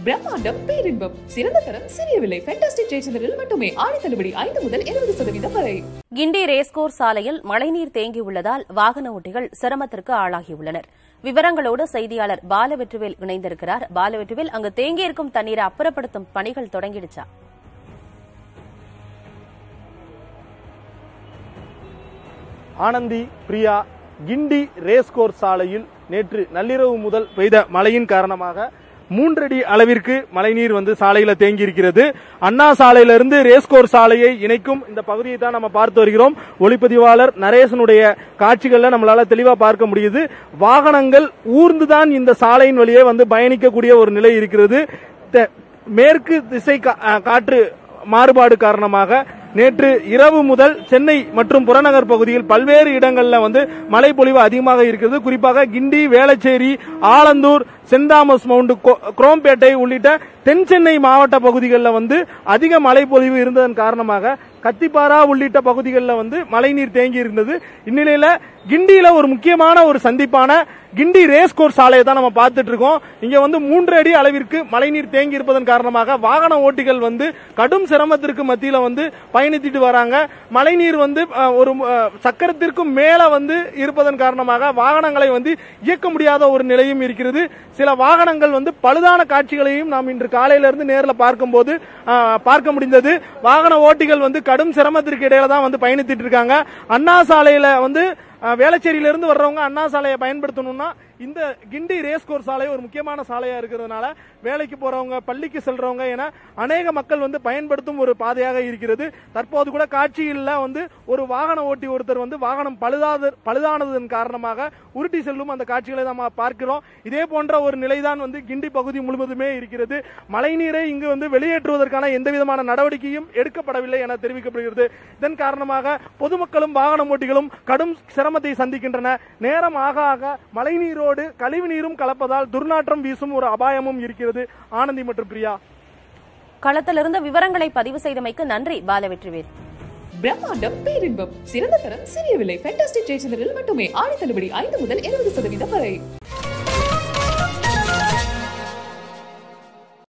பிரம்மாண்டம் பேரின்பம் சிறந்த தரம் சிறிய விலை ஃபேண்டாஸ்டிக் ஜெயச்சந்திரில் மட்டுமே ஆடி தள்ளுபடி ஐந்து முதல் இருபது சதவீதம் வரை கிண்டி ரேஸ்கோர் சாலையில் மழைநீர் தேங்கியுள்ளதால் வாகன ஓட்டிகள் சிரமத்திற்கு ஆளாகியுள்ளனர் விவரங்களோடு செய்தியாளர் பாலவெற்றுவேல் இணைந்திருக்கிறார் பாலவெற்றுவேல் அங்கு தேங்கியிருக்கும் தண்ணீரை அப்புறப்படுத்தும் பணிகள் தொடங்கிடுச்சா ஆனந்தி பிரியா கிண்டி ரேஸ்கோர் சாலையில் நேற்று நள்ளிரவு முதல் பெய்த மழையின் காரணமாக மூன்றடி அளவிற்கு மழைநீர் வந்து சாலையில தேங்கி இருக்கிறது அண்ணா சாலையிலிருந்து ரேஸ்கோர் சாலையை இணைக்கும் இந்த பகுதியை தான் நம்ம பார்த்து வருகிறோம் ஒளிப்பதிவாளர் நரேசனுடைய காட்சிகள்ல நம்மளால தெளிவா பார்க்க முடியுது வாகனங்கள் ஊர்ந்துதான் இந்த சாலையின் வழியே வந்து பயணிக்கக்கூடிய ஒரு நிலை இருக்கிறது தெ- மேற்கு திசை கா- அஹ், காற்று மாறுபாடு காரணமாக நேற்று இரவு முதல் சென்னை மற்றும் புறநகர் பகுதியில் பல்வேறு இடங்கள்ல வந்து மழை பொழிவு அதிகமாக இருக்கிறது குறிப்பாக Guindy Velachery Alandur Saint Thomas Mount கோ- குரோம்பேட்டை உள்ளிட்ட தென் சென்னை மாவட்ட பகுதிகளில் வந்து அதிக மழை பொழிவு இருந்ததன் காரணமாக கத்திப்பாரா உள்ளிட்ட பகுதிகளில் வந்து மழைநீர் தேங்கி இருந்தது இந்நிலையில கிண்டியில ஒரு முக்கியமான ஒரு சந்திப்பான கிண்டி ரேஸ் கோர்ஸ் சாலையை தான் நம்ம பார்த்துட்டு இருக்கோம் இங்க வந்து மூன்று அடி அளவிற்கு மழைநீர் தேங்கி இருப்பதன் காரணமாக வாகன ஓட்டிகள் வந்து கடும் சிரமத்திற்கு மத்தியில வந்து பயணித்துட்டு வராங்க மழைநீர் வந்து அஹ், ஒரு அஹ், சக்கரத்திற்கும் மேல வந்து இருப்பதன் காரணமாக வாகனங்களை வந்து இயக்க முடியாத ஒரு நிலையும் இருக்கிறது சில வாகனங்கள் வந்து பழுதான காட்சிகளையும் நாம் இன்று காலையில இருந்து நேரில் பார்க்கும்போது அஹ், பார்க்க முடிந்தது வாகன ஓட்டிகள் வந்து கடும் சிரமத்திற்கு இடையில தான் வந்து பயணித்துட்டு இருக்காங்க அண்ணா சாலையில வந்து அஹ், வேளச்சேரியில இருந்து வர்றவங்க அண்ணா சாலையை பயன்படுத்தணும்னா இந்த கிண்டி ரேஸ் கோர்ஸ் சாலை ஒரு முக்கியமான சாலையா இருக்கிறதுனால வேலைக்கு போறவங்க பள்ளிக்கு செல்றவங்க என அநேக மக்கள் வந்து பயன்படுத்தும் ஒரு பாதையாக இருக்கிறது தற்போது கூட காட்சியில் வந்து ஒரு வாகன ஓட்டி ஒருத்தர் வந்து வாகனம் பழுதாத பழுதானதன் காரணமாக உருட்டி செல்லும் அந்த காட்சிகளை நம்ம பார்க்கிறோம் இதே போன்ற ஒரு நிலைதான் வந்து கிண்டி பகுதி முழுவதுமே இருக்கிறது மழைநீரை இங்கு வந்து வெளியேற்றுவதற்கான எந்த விதமான நடவடிக்கையும் எடுக்கப்படவில்லை என தெரிவிக்கப்படுகிறது இதன் காரணமாக பொதுமக்களும் வாகன ஓட்டிகளும் கடும் சிரமத்தை சந்திக்கின்றன நேரம் ஆக ஆக மழைநீரோடு கழிவு நீரும் கலப்பதால் துர்நாற்றம் வீசும் ஒரு அபாயமும் இருக்கிறது ஆனந்தி மற்றும் பிரியா களத்திலிருந்து விவரங்களை பதிவு செய்தமைக்கு நன்றி பாலவெற்றிவேல் பிரம்மாண்டம் பேரின்பம் சிறந்த தரம் சிறிய விலை ஃபேண்டாஸ்டிக் ஜெயச்சந்திரில் மட்டுமே ஆடி தள்ளுபடி ஐந்து முதல் இருபது சதவீதம் வரை